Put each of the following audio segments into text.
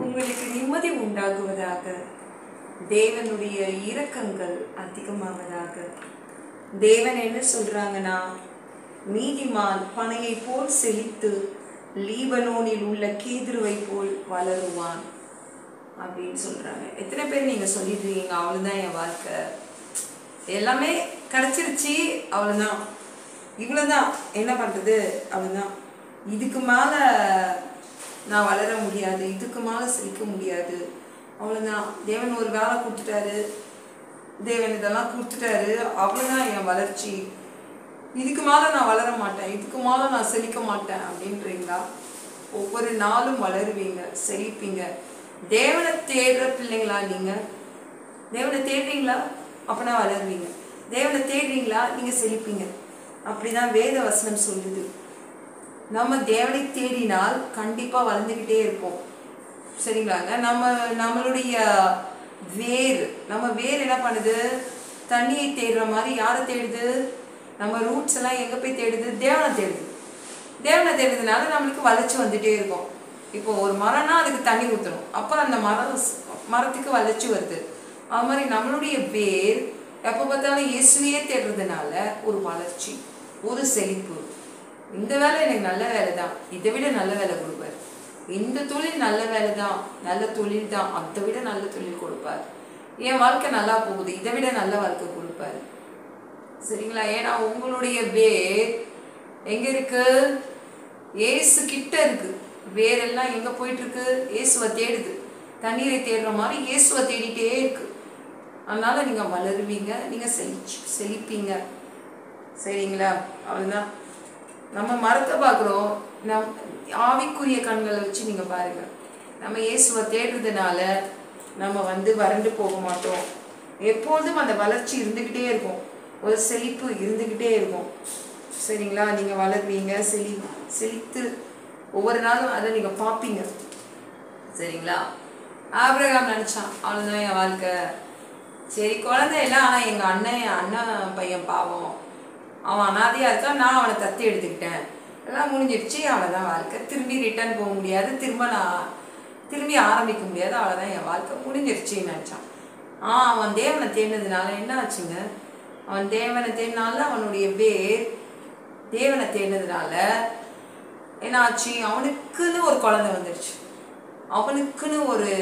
உங்களுக்கு நிம்மதி உண்டாகுவதாக தேவனுடைய இரக்கங்கள் அதிகமாவதாக தேவன் என்ன சொல்றாங்கன்னா நீதிமான் பனையை போல் செழித்து லீபனோனில் உள்ள கேதுருவை போல் வளருவான் அப்படின்னு சொல்றாங்க எத்தனை பேர் நீங்க சொல்லிடுறீங்க அவ்வளவுதான் என் வாழ்க்கை எல்லாமே கிடைச்சிருச்சு அவ்வளவுதான் இவ்வளவுதான் என்ன பண்றது அவ்வளவுதான் இதுக்கு மேல நான் வளர முடியாது இதுக்கு மேல செழிக்க முடியாது அவ்வளவுதான் தேவன் ஒரு வேலை கொடுத்துட்டாரு தேவன் இதெல்லாம் கொடுத்துட்டாரு அவ்வளவுதான் என் வளர்ச்சி இதுக்கு மேல நான் வளர மாட்டேன் இதுக்கு மேல நான் செழிக்க மாட்டேன் அப்படின்றீங்களா ஒவ்வொரு நாளும் வளருவீங்க செழிப்பீங்க தேவனை தேடுற பிள்ளைங்களா நீங்க தேவனை தேடுறீங்களா அப்பனா வளருவீங்க தேவனை தேடுறீங்களா நீங்க செழிப்பீங்க அப்படிதான் வேத வசனம் சொல்லுது நம்ம தேவனை தேடினால் கண்டிப்பா வளர்ந்துக்கிட்டே இருப்போம் சரிங்களாங்க நம்ம நம்மளுடைய வேர் நம்ம வேர் என்ன பண்ணுது தண்ணியை தேடுற மாதிரி யாரை தேடுது நம்ம ரூட்ஸ் எல்லாம் எங்க போய் தேடுது தேவனை தேடுது தேவனை தேடுறதுனால நம்மளுக்கு வளர்ச்சி வந்துட்டே இருக்கும் இப்போ ஒரு மரம்னா அதுக்கு தண்ணி ஊற்றணும் அப்போ அந்த மரம் ஸ்- மரத்துக்கு வளர்ச்சி வருது அது மாதிரி நம்மளுடைய வேர் எப்போ பார்த்தாலும் இயேசுவையே தேடுறதுனால ஒரு வளர்ச்சி ஒரு செழிப்பு இந்த வேலை எனக்கு நல்ல வேலை தான் இதை விட நல்ல வேலை கொடுப்பார் இந்த தொழில் நல்ல வேலை தான் நல்ல தொழில் தான் அதை விட நல்ல தொழில் கொடுப்பார் என் வாழ்க்கை நல்லா போகுது இதை விட நல்ல வாழ்க்கை கொடுப்பாரு சரிங்களா ஏன்னா உங்களுடைய வேர் எங்க இருக்கு ஏசு கிட்ட இருக்கு வேரெல்லாம் எங்க போயிட்டு இருக்கு இயேசுவை தேடுது தண்ணீரை தேடுற மாதிரி இயேசுவை தேடிட்டே இருக்கு அதனால நீங்க வளருவீங்க நீங்க செழிச்சு செழிப்பீங்க சரிங்களா அவ்வளவுதான் நம்ம மரத்தை பார்க்குறோம் நம் ஆவிக்குரிய கண்களை வச்சு நீங்க பாருங்க நம்ம இயேசுவை தேடுறதுனால நம்ம வந்து வறண்டு போக மாட்டோம் எப்பொழுதும் அந்த வளர்ச்சி இருந்துக்கிட்டே இருக்கும் ஒரு செழிப்பு இருந்துக்கிட்டே இருக்கும் சரிங்களா நீங்க வளருவீங்க செழி செழித்து ஒவ்வொரு நாளும் அதை நீங்க பார்ப்பீங்க சரிங்களா ஆபிரகாம் நினைச்சான் அவ்வளவுதான் என் வாழ்க்கை சரி குழந்தை இல்லை ஆனா எங்க அண்ணன் என் அண்ணன் பையன் பாவம் அவன் அனாதையா இருக்கான் நான் அவனை தத்தி எடுத்துக்கிட்டேன் எல்லாம் முடிஞ்சிடுச்சு அவ்வளவுதான் வாழ்க்கை திரும்பி ரிட்டர்ன் போக முடியாது திரும்ப நான் திரும்பி ஆரம்பிக்க முடியாது அவ்வளவுதான் என் வாழ்க்கை முடிஞ்சிருச்சுன்னு நினைச்சான் ஆ அவன் தேவனை தேடினதுனால என்ன ஆச்சுங்க அவன் தேவனை தேடினால அவனுடைய வேர் தேவனை தேடினதுனால என்னாச்சு அவனுக்குன்னு ஒரு குழந்தை வந்துடுச்சு அவனுக்குன்னு ஒரு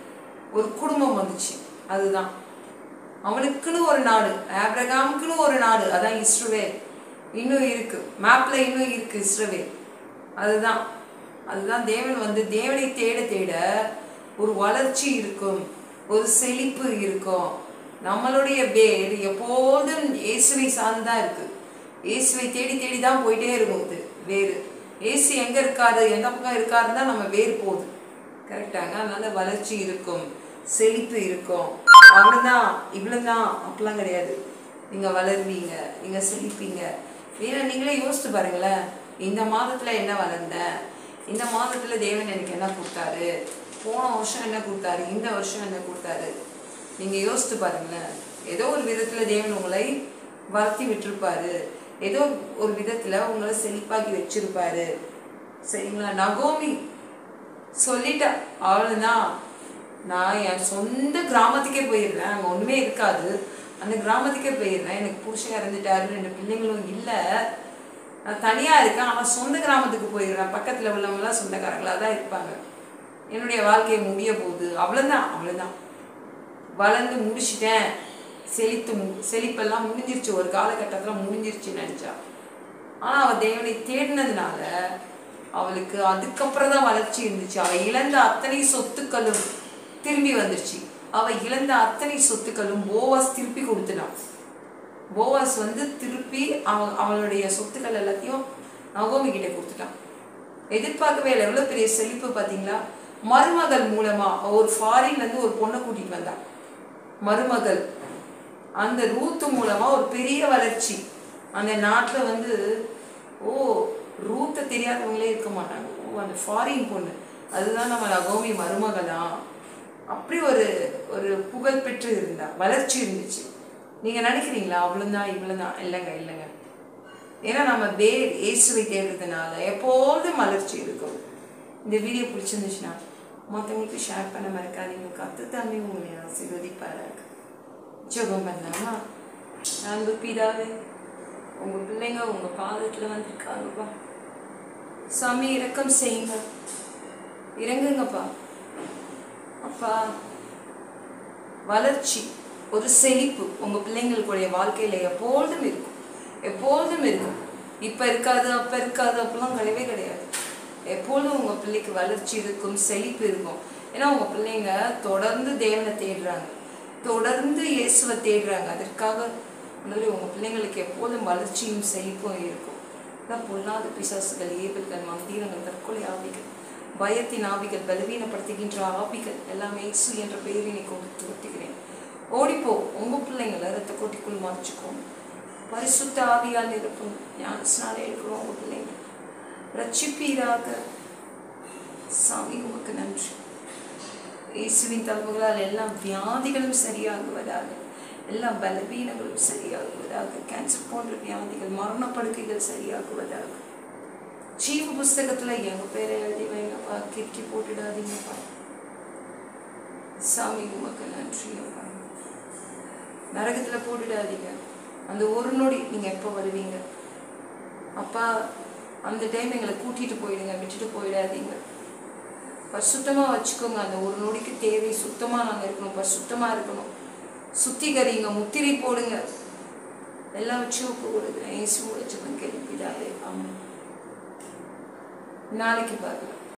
ஒரு குடும்பம் வந்துச்சு அதுதான் அவனுக்குன்னு ஒரு நாடு ஆப்ரகாமுக்குன்னு ஒரு நாடு அதான் இஸ்ரவேல் இன்னும் இருக்கு மேப்ல இன்னும் இருக்கு இஸ்ரவேல் அதுதான் அதுதான் தேவன் வந்து தேவனை தேட தேட ஒரு வளர்ச்சி இருக்கும் ஒரு செழிப்பு இருக்கும் நம்மளுடைய வேர் எப்போதும் இயேசுவை சார்ந்துதான் இருக்கு இயேசுவை தேடி தேடி தான் போயிட்டே இருக்கும் இது வேறு இயேசு எங்க இருக்காரு எந்த பக்கம் இருக்காருன்னு தான் நம்ம வேர் போகுது கரெக்டாங்க அதனால வளர்ச்சி இருக்கும் செழிப்பு இருக்கும் அவ்வளவுதான் இவ்வளவுதான் அப்படிலாம் கிடையாது நீங்க வளருவீங்க நீங்க செழிப்பீங்க ஏன்னா நீங்களே யோசிச்சு பாருங்களேன் இந்த மாதத்துல என்ன வளர்ந்தேன் இந்த மாதத்துல தேவன் எனக்கு என்ன கொடுத்தாரு போன வருஷம் என்ன கொடுத்தாரு இந்த வருஷம் என்ன கொடுத்தாரு நீங்க யோசிச்சு பாருங்களேன் ஏதோ ஒரு விதத்துல தேவன் உங்களை வளர்த்தி விட்டிருப்பாரு ஏதோ ஒரு விதத்துல உங்களை செழிப்பாக்கி வச்சிருப்பாரு சரிங்களா நகோமி சொல்லிட்டா அவ்வளவுதான் நான் என் சொந்த கிராமத்துக்கே போயிடுறேன் அங்கே ஒன்றுமே இருக்காது அந்த கிராமத்துக்கே போயிடுறேன் எனக்கு புருஷன் இறந்துட்டாரு ரெண்டு பிள்ளைங்களும் இல்லை நான் தனியாக இருக்கேன் ஆனால் சொந்த கிராமத்துக்கு போயிடுறேன் பக்கத்தில் உள்ளவங்களாம் சொந்தக்காரங்களாக தான் இருப்பாங்க என்னுடைய வாழ்க்கை முடிய போகுது அவ்வளோதான் அவ்வளோதான் வளர்ந்து முடிச்சிட்டேன் செழித்து மு செழிப்பெல்லாம் முடிஞ்சிருச்சு ஒரு காலகட்டத்தில் முடிஞ்சிருச்சுன்னு நினச்சா ஆனால் அவள் தேவனை தேடினதுனால அவளுக்கு அதுக்கப்புறம் தான் வளர்ச்சி இருந்துச்சு அவ இழந்த அத்தனை சொத்துக்களும் திரும்பி வந்துருச்சு அவ இழந்த அத்தனை சொத்துக்களும் போவாஸ் திருப்பி கொடுத்துட்டான் போவாஸ் வந்து திருப்பி அவ அவளுடைய சொத்துக்கள் எல்லாத்தையும் நகோமி கிட்ட கொடுத்துட்டான் எதிர்பார்க்கவே இல்லை எவ்வளோ பெரிய செழிப்பு பார்த்தீங்களா மருமகள் மூலமா அவ ஒரு ஃபாரின்ல இருந்து ஒரு பொண்ணை கூட்டிட்டு வந்தா மருமகள் அந்த ரூத்து மூலமா ஒரு பெரிய வளர்ச்சி அந்த நாட்டுல வந்து ஓ ரூத்தை தெரியாதவங்களே இருக்க மாட்டாங்க ஓ அந்த ஃபாரின் பொண்ணு அதுதான் நம்ம நகோமி மருமகளா அப்படி ஒரு ஒரு புகழ் பெற்று இருந்தா வளர்ச்சி இருந்துச்சு நீங்க நினைக்கிறீங்களா அவ்வளவுதான் இவ்வளவுதான் இல்லைங்க இல்லைங்க ஏன்னா நம்ம வேர் இயேசுவை தேடுறதுனால எப்போதும் வளர்ச்சி இருக்கும் இந்த வீடியோ பிடிச்சிருந்துச்சுன்னா மற்றவங்களுக்கு ஷேர் பண்ண மறக்காதீங்க கத்து தாமே உங்களை ஆசீர்வதிப்பாராக ஜெபம் பண்ணலாமா அன்பு பிதாவே உங்கள் பிள்ளைங்க உங்கள் பாதத்தில் வந்திருக்காங்கப்பா சாமி இரக்கம் செய்யுங்க இறங்குங்கப்பா அப்பா வளர்ச்சி ஒரு செழிப்பு உங்கள் பிள்ளைங்களுடைய வாழ்க்கையில் எப்பொழுதும் இருக்கும் எப்பொழுதும் இருக்கும் இப்போ இருக்காது அப்போ இருக்காது அப்பெல்லாம் கிடையவே கிடையாது எப்பொழுதும் உங்கள் பிள்ளைக்கு வளர்ச்சி இருக்கும் செழிப்பு இருக்கும் ஏன்னா உங்கள் பிள்ளைங்க தொடர்ந்து தேவனை தேடுறாங்க தொடர்ந்து இயேசுவை தேடுறாங்க அதற்காக உணர்வு உங்கள் பிள்ளைங்களுக்கு எப்போதும் வளர்ச்சியும் செழிப்பும் இருக்கும் அதான் பொல்லாத பிசாசுகள் ஏபிள்கள் மந்திரங்கள் தற்கொலை ஆவிகள் பயத்தின் ஆவிகள் பலவீனப்படுத்துகின்ற ஆவிகள் எல்லாமே இயேசு என்ற பெயரினை கொண்டு துரத்துகிறேன் ஓடிப்போ உங்கள் பிள்ளைங்களை ரத்த கொட்டிக்குள் மறைச்சிக்கோங்க பரிசுத்த ஆவியால் நிரப்பும் ஞானஸ்னால இருக்கிறோம் உங்கள் பிள்ளைங்க ரட்சிப்பீராக சாமி உமக்கு நன்றி இயேசுவின் தழுவுகளால் எல்லா வியாதிகளும் சரியாகுவதாக எல்லா பலவீனங்களும் சரியாகுவதாக கேன்சர் போன்ற வியாதிகள் மரணப்படுக்கைகள் சரியாகுவதாக ஜீவ புஸ்தகத்துல எங்க பேரை எழுதி வைங்கப்பா கிறுக்கி போட்டுடாதீங்கப்பா சாமி உமக்கு நன்றி அப்பா நரகத்துல போட்டுடாதீங்க அந்த ஒரு நொடி நீங்க எப்போ வருவீங்க அப்பா அந்த டைம் எங்களை கூட்டிட்டு போயிடுங்க விட்டுட்டு போயிடாதீங்க பரிசுத்தமாக வச்சுக்கோங்க அந்த ஒரு நொடிக்கு தேவை சுத்தமாக நாங்கள் இருக்கணும் பரிசுத்தமாக இருக்கணும் சுத்திகரிங்க முத்திரை போடுங்க எல்லாம் வச்சு ஒப்பு கொடுக்குறேன் ஏசு வச்சுக்கணும் கேள்விப்பிடாதே ஆமாம் நாளைக்கு பார்க்கலாம்